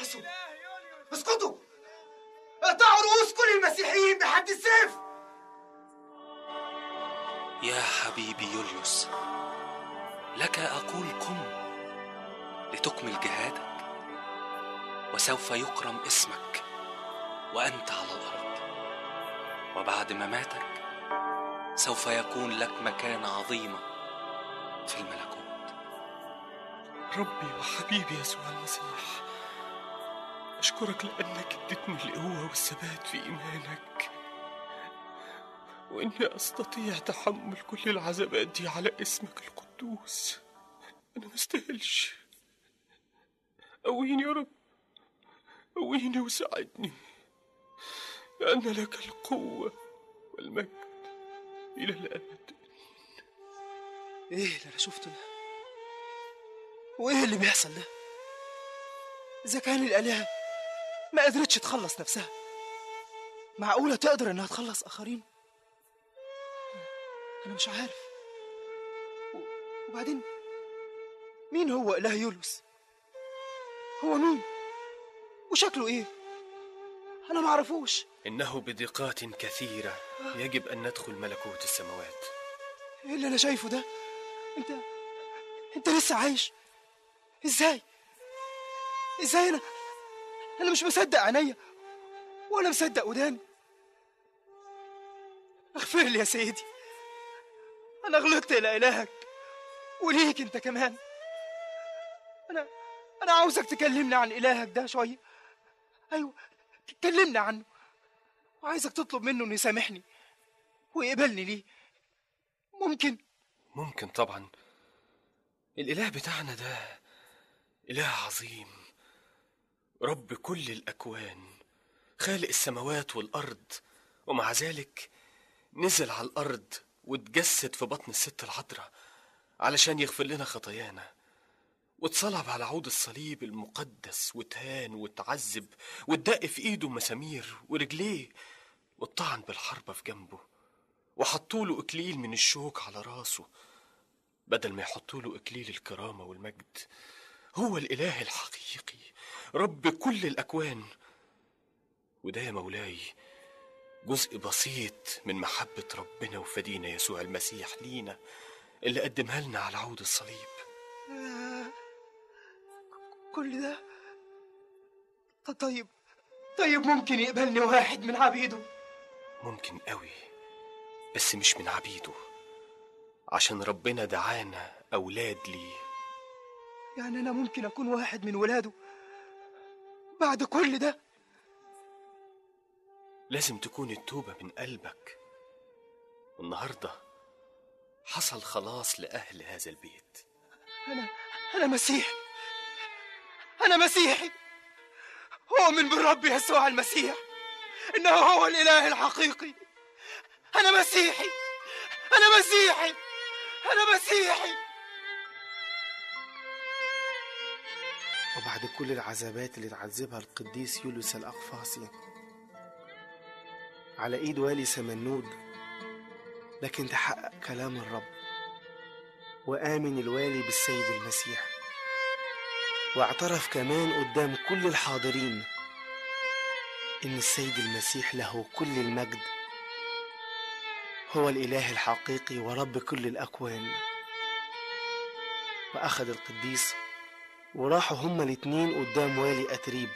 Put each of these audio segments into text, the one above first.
اسكتوا اسكتوا اقطعوا رؤوس كل المسيحيين بحد السيف يا حبيبي يوليوس لك أقول قم لتكمل جهادك وسوف يكرم اسمك وأنت على الأرض وبعد مماتك سوف يكون لك مكانة عظيمة في الملكوت ربي وحبيبي يسوع المسيح أشكرك لأنك اديتني القوة والثبات في إيمانك وإني أستطيع تحمل كل العذابات دي على اسمك القدوس أنا مستاهلش قويني يا رب قويني وساعدني لأن لك القوة والمجد إلى الأبد ايه اللي انا شفته ده وايه اللي بيحصل ده اذا كان الالهه ما قدرتش تخلص نفسها معقوله تقدر انها تخلص اخرين انا مش عارف و- وبعدين مين هو اله يوليوس هو مين وشكله ايه انا ما اعرفوش إنه بدقات كثيرة يجب أن ندخل ملكوت السماوات ايه اللي انا شايفه ده انت انت لسه عايش ازاي ازاي انا انا مش مصدق عينيا ولا مصدق وداني اغفر لي يا سيدي انا غلطت الى الهك وليك انت كمان انا انا عاوزك تكلمني عن الهك ده شويه ايوه كلمني عنه وعايزك تطلب منه انه يسامحني ويقبلني ليه ممكن ممكن طبعا الإله بتاعنا ده إله عظيم رب كل الأكوان خالق السماوات والأرض ومع ذلك نزل على الأرض واتجسد في بطن الست العذراء علشان يغفر لنا خطايانا واتصلب على عود الصليب المقدس واتهان واتعذب واتدق في ايده مسامير ورجليه واتطعن بالحربة في جنبه وحطوا له اكليل من الشوك على راسه بدل ما يحطوا له اكليل الكرامه والمجد هو الاله الحقيقي رب كل الاكوان وده يا مولاي جزء بسيط من محبه ربنا وفدينا يسوع المسيح لينا اللي قدمها لنا على عود الصليب آه، كل ده ط- طيب طيب ممكن يقبلني واحد من عبيده ممكن قوي بس مش من عبيده عشان ربنا دعانا اولاد ليه يعني انا ممكن اكون واحد من ولاده بعد كل ده لازم تكون التوبة من قلبك والنهاردة حصل خلاص لأهل هذا البيت انا انا مسيحي انا مسيحي اؤمن بالرب يسوع المسيح انه هو الاله الحقيقي انا مسيحي انا مسيحي انا مسيحي وبعد كل العذابات اللي اتعذبها القديس يوليوس الأقفاصي على إيد والي سمنود لكن تحقق كلام الرب وآمن الوالي بالسيد المسيح واعترف كمان قدام كل الحاضرين إن السيد المسيح له كل المجد هو الإله الحقيقي ورب كل الأكوان وأخذ القديس وراحوا هما الاتنين قدام والي أتريب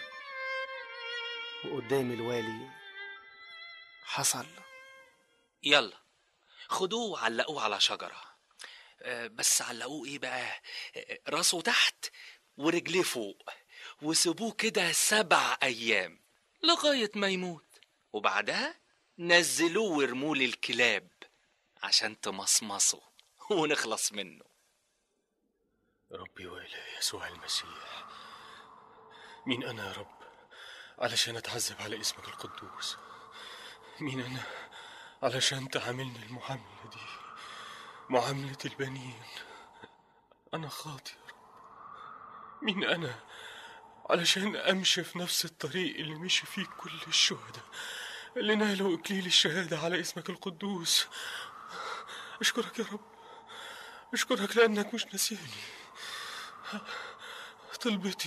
وقدام الوالي حصل يلا خدوه وعلقوه على شجرة آه، بس علقوه ايه بقى آه، راسه تحت ورجليه فوق وسيبوه كده سبع ايام لغاية ما يموت وبعدها نزلوه وارموه للكلاب عشان تمصمصه ونخلص منه ربي وإله يسوع المسيح مين أنا يا رب علشان أتعذب على اسمك القدوس مين أنا علشان تعاملني المعاملة دي معاملة البنين أنا خاطي يا رب مين أنا علشان أمشي في نفس الطريق اللي مشي فيه كل الشهداء اللي نالوا إكليل الشهادة على اسمك القدوس أشكرك يا رب أشكرك لأنك مش ناسيني طلبتي